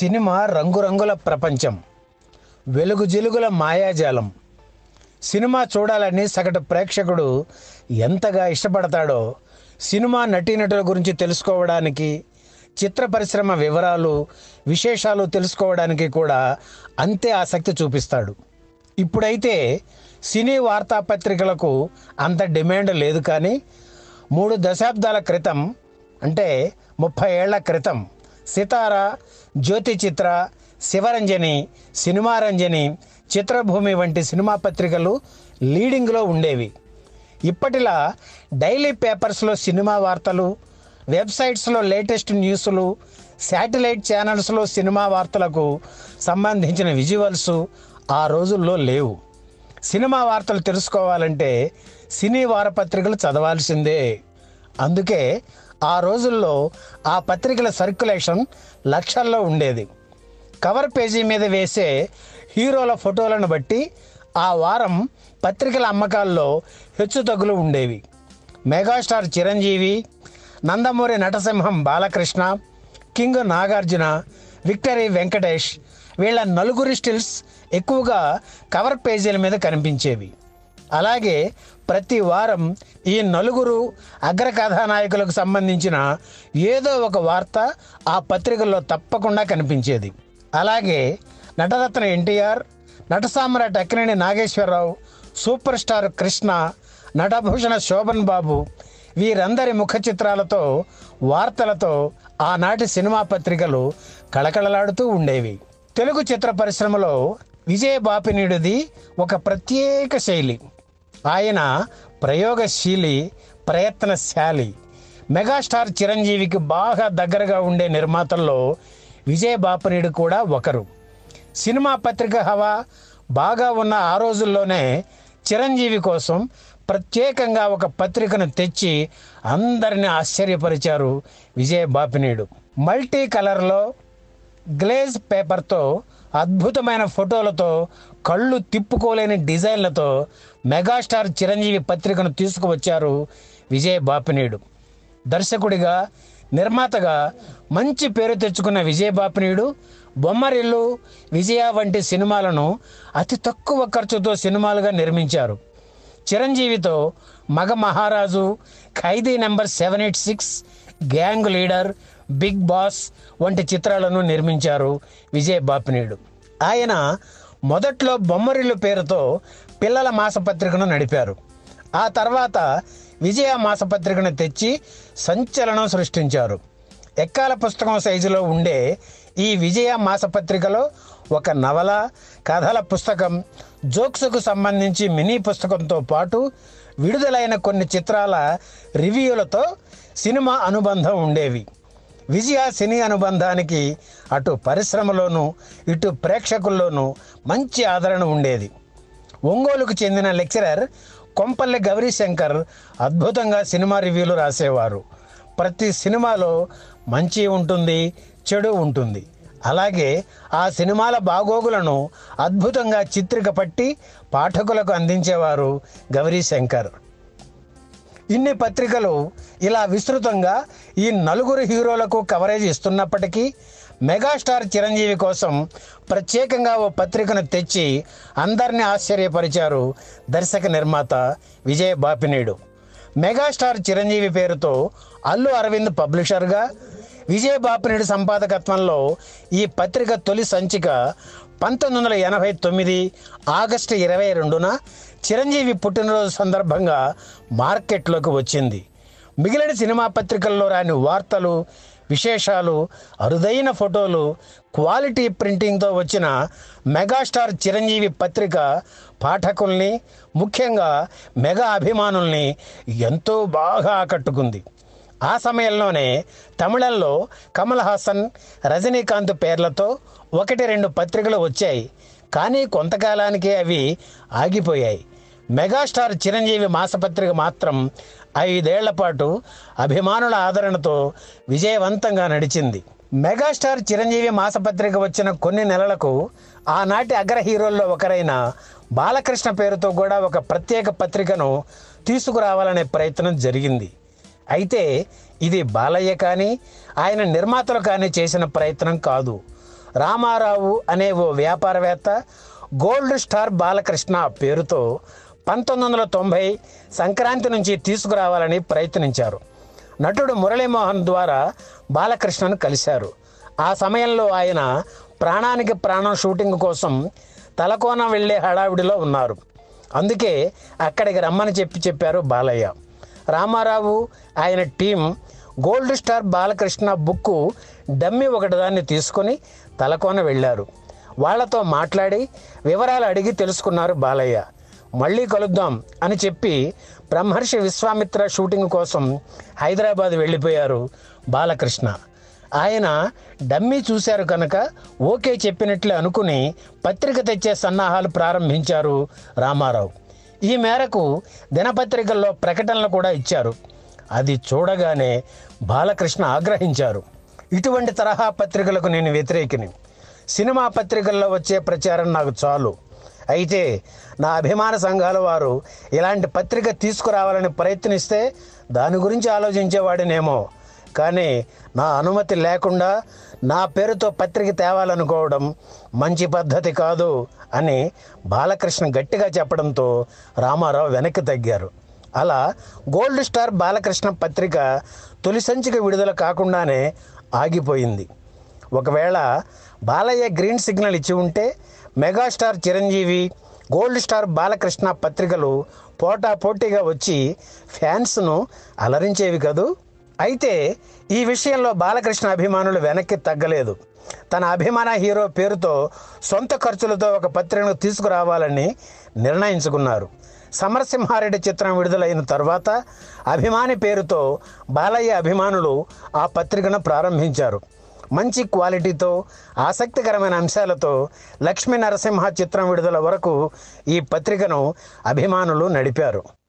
cinema రంగురంగుల ప్రపంచం వెలుగు జిలుగుల మాయాజాలం సినిమా చూడాలని సగటు ప్రేక్షకుడు ఎంతగా ఇష్టపడతాడో సినిమా నటీనటుల గురించి తెలుసుకోవడానికి చిత్ర పరిశ్రమ వివరాలు విశేషాలు తెలుసుకోవడానికి కూడా అంతే ఆసక్తి చూపిస్తాడు ఇప్పుడైతే సినీ వార్తాపత్రికలకు అంత డిమాండ్ లేదు కానీ మూడు దశాబ్దాల క్రితం అంటే ముప్పై ఏళ్ల క్రితం సితార జ్యోతి చిత్ర శివరంజని సినిమారంజని చిత్రభూమి వంటి సినిమా పత్రికలు లీడింగ్లో ఉండేవి ఇప్పటిలా డైలీ పేపర్స్లో సినిమా వార్తలు వెబ్సైట్స్లో లేటెస్ట్ న్యూస్లు శాటిలైట్ ఛానల్స్లో సినిమా వార్తలకు సంబంధించిన విజువల్స్ ఆ రోజుల్లో లేవు సినిమా వార్తలు తెలుసుకోవాలంటే సినీ వారపత్రికలు చదవాల్సిందే అందుకే ఆ రోజుల్లో ఆ పత్రికల సర్క్యులేషన్ లక్షల్లో ఉండేది కవర్ పేజీ మీద వేసే హీరోల ఫోటోలను బట్టి ఆ వారం పత్రికల అమ్మకాల్లో హెచ్చుతగ్గులు ఉండేవి మెగాస్టార్ చిరంజీవి నందమూరి నటసింహం బాలకృష్ణ కింగ్ నాగార్జున విక్టరీ వెంకటేష్ వీళ్ళ నలుగురి స్టిల్స్ ఎక్కువగా కవర్ పేజీల మీద కనిపించేవి అలాగే ప్రతి వారం ఈ నలుగురు అగ్ర కథానాయకులకు సంబంధించిన ఏదో ఒక వార్త ఆ పత్రికల్లో తప్పకుండా కనిపించేది అలాగే నటరత్న ఎన్టీఆర్ నటసామ్రాట్ అక్కినేని నాగేశ్వరరావు సూపర్ స్టార్ కృష్ణ నటభూషణ శోభన్ బాబు వీరందరి ముఖ చిత్రాలతో వార్తలతో ఆనాటి సినిమా పత్రికలు కళకళలాడుతూ ఉండేవి తెలుగు చిత్ర పరిశ్రమలో విజయ బాపినీడిది ఒక ప్రత్యేక శైలి ఆయన ప్రయోగశీలి ప్రయత్నశాలి మెగాస్టార్ చిరంజీవికి బాగా దగ్గరగా ఉండే నిర్మాతల్లో విజయ బాపినీడు కూడా ఒకరు సినిమా పత్రిక హవా బాగా ఉన్న ఆ రోజుల్లోనే చిరంజీవి కోసం ప్రత్యేకంగా ఒక పత్రికను తెచ్చి అందరిని ఆశ్చర్యపరిచారు విజయ బాపినీడు మల్టీ కలర్లో గ్లేజ్ పేపర్తో అద్భుతమైన ఫోటోలతో కళ్ళు తిప్పుకోలేని డిజైన్లతో మెగాస్టార్ చిరంజీవి పత్రికను తీసుకువచ్చారు విజయ్ బాపినీడు దర్శకుడిగా నిర్మాతగా మంచి పేరు తెచ్చుకున్న విజయ్ బాపినీడు బొమ్మరిల్లు విజయ వంటి సినిమాలను అతి తక్కువ ఖర్చుతో సినిమాలుగా నిర్మించారు చిరంజీవితో Maga Maharaju Khaidi number seven eight six gang leader big boss వంటి చిత్రాలను నిర్మించారు విజయ్ బాపినీడు ఆయన మొదట్లో బొమ్మరిల్లు పేరుతో పిల్లల మాసపత్రికను నడిపారు ఆ తర్వాత విజయ మాసపత్రికను తెచ్చి సంచలనం సృష్టించారు ఎక్కాల పుస్తకం సైజులో ఉండే ఈ విజయ మాసపత్రికలో ఒక నవల కథల పుస్తకం జోక్స్కు సంబంధించి మినీ పుస్తకంతో పాటు విడుదలైన కొన్ని చిత్రాల రివ్యూలతో సినిమా అనుబంధం ఉండేవి విజయ సినీ అనుబంధానికి అటు పరిశ్రమలోనూ ఇటు ప్రేక్షకుల్లోనూ మంచి ఆదరణ ఉండేది ఒంగోలుకు చెందిన లెక్చరర్ కొంపల్లి గౌరీశంకర్ అద్భుతంగా సినిమా రివ్యూలు రాసేవారు ప్రతి సినిమాలో మంచి ఉంటుంది చెడు ఉంటుంది అలాగే ఆ సినిమాల బాగోగులను అద్భుతంగా చిత్రిక పట్టి పాఠకులకు అందించేవారు గౌరీశంకర్ ఇన్ని పత్రికలు ఇలా విస్తృతంగా ఈ నలుగురు హీరోలకు కవరేజ్ ఇస్తున్నప్పటికీ మెగాస్టార్ చిరంజీవి కోసం ప్రత్యేకంగా ఓ పత్రికను తెచ్చి అందరినీ ఆశ్చర్యపరిచారు దర్శక నిర్మాత విజయ్ బాపినీడు మెగాస్టార్ చిరంజీవి పేరుతో అల్లు అరవింద్ పబ్లిషర్గా విజయ్ బాపినీడు సంపాదకత్వంలో ఈ పత్రిక తొలి సంచిక పంతొమ్మిది వందల ఎనభై తొమ్మిది ఆగస్టు ఇరవై రెండున చిరంజీవి పుట్టినరోజు సందర్భంగా మార్కెట్లోకి వచ్చింది మిగిలిన సినిమా పత్రికల్లో రాని వార్తలు విశేషాలు అరుదైన ఫోటోలు క్వాలిటీ ప్రింటింగ్తో వచ్చిన మెగాస్టార్ చిరంజీవి పత్రిక పాఠకుల్ని ముఖ్యంగా మెగా అభిమానుల్ని ఎంతో బాగా ఆకట్టుకుంది ఆ సమయంలోనే తమిళంలో కమల్ హాసన్ రజనీకాంత్ పేర్లతో ఒకటి రెండు పత్రికలు వచ్చాయి కానీ కొంతకాలానికే అవి ఆగిపోయాయి మెగాస్టార్ చిరంజీవి మాసపత్రిక మాత్రం ఐదేళ్ల పాటు అభిమానుల ఆదరణతో విజయవంతంగా నడిచింది మెగాస్టార్ చిరంజీవి మాసపత్రిక వచ్చిన కొన్ని నెలలకు ఆనాటి అగ్ర హీరోల్లో ఒకరైన బాలకృష్ణ పేరుతో కూడా ఒక ప్రత్యేక పత్రికను తీసుకురావాలనే ప్రయత్నం జరిగింది అయితే ఇది బాలయ్య కానీ ఆయన నిర్మాతలు కానీ చేసిన ప్రయత్నం కాదు రామారావు అనే ఓ వ్యాపారవేత్త గోల్డ్ స్టార్ బాలకృష్ణ పేరుతో పంతొమ్మిది వందల తొంభై సంక్రాంతి నుంచి తీసుకురావాలని ప్రయత్నించారు నటుడు మురళీమోహన్ ద్వారా బాలకృష్ణను కలిశారు ఆ సమయంలో ఆయన ప్రాణానికి ప్రాణం షూటింగ్ కోసం తలకోన వెళ్ళే హడావిడిలో ఉన్నారు అందుకే అక్కడికి రమ్మని చెప్పి చెప్పారు బాలయ్య రామారావు ఆయన team gold star Balakrishna book dummy ఒకటి దాన్ని తీసుకొని తలకోన వెళ్ళారు వాళ్ళతో మాట్లాడి వివరాలు అడిగి తెలుసుకున్నారు బాలయ్య మళ్ళీ కలుద్దాం అని చెప్పి బ్రహ్మర్షి విశ్వామిత్ర షూటింగ్ కోసం హైదరాబాద్ వెళ్ళిపోయారు బాలకృష్ణ ఆయన డమ్మీ చూశారు కనుక ఓకే చెప్పినట్లే అనుకుని పత్రిక తెచ్చే సన్నాహాలు ప్రారంభించారు రామారావు ఈ మేరకు దినపత్రికల్లో ప్రకటనలు కూడా ఇచ్చారు అది చూడగానే బాలకృష్ణ ఆగ్రహించారు ఇటువంటి తరహా పత్రికలకు నేను వ్యతిరేకిని సినిమా పత్రికల్లో వచ్చే ప్రచారం నాకు చాలు అయితే నా అభిమాన సంఘాల వారు ఇలాంటి పత్రిక తీసుకురావాలని ప్రయత్నిస్తే దాని గురించి ఆలోచించేవాడినేమో కానీ నా అనుమతి లేకుండా నా పేరుతో పత్రిక తేవాలనుకోవడం మంచి పద్ధతి కాదు అని బాలకృష్ణ గట్టిగా చెప్పడంతో రామారావు వెనక్కి తగ్గారు అలా గోల్డ్ స్టార్ బాలకృష్ణ పత్రిక తొలి సంచిక విడుదల కాకుండానే ఆగిపోయింది ఒకవేళ బాలయ్య గ్రీన్ సిగ్నల్ ఇచ్చి ఉంటే megastar Chiranjeevi gold star Balakrishna పత్రికలు పోటా పోటీగా వచ్చి ఫ్యాన్స్ను అలరించేవి కదూ అయితే ఈ విషయంలో బాలకృష్ణ అభిమానులు వెనక్కి తగ్గలేదు తన అభిమాన హీరో పేరుతో సొంత ఖర్చులతో ఒక పత్రికను తీసుకురావాలని నిర్ణయించుకున్నారు సమరసింహారెడ్డి చిత్రం విడుదలైన తర్వాత అభిమాని పేరుతో బాలయ్య అభిమానులు ఆ పత్రికను ప్రారంభించారు మంచి క్వాలిటీతో ఆసక్తికరమైన అంశాలతో లక్ష్మీ నరసింహ చిత్రం విడుదల వరకు ఈ పత్రికను అభిమానులు నడిపారు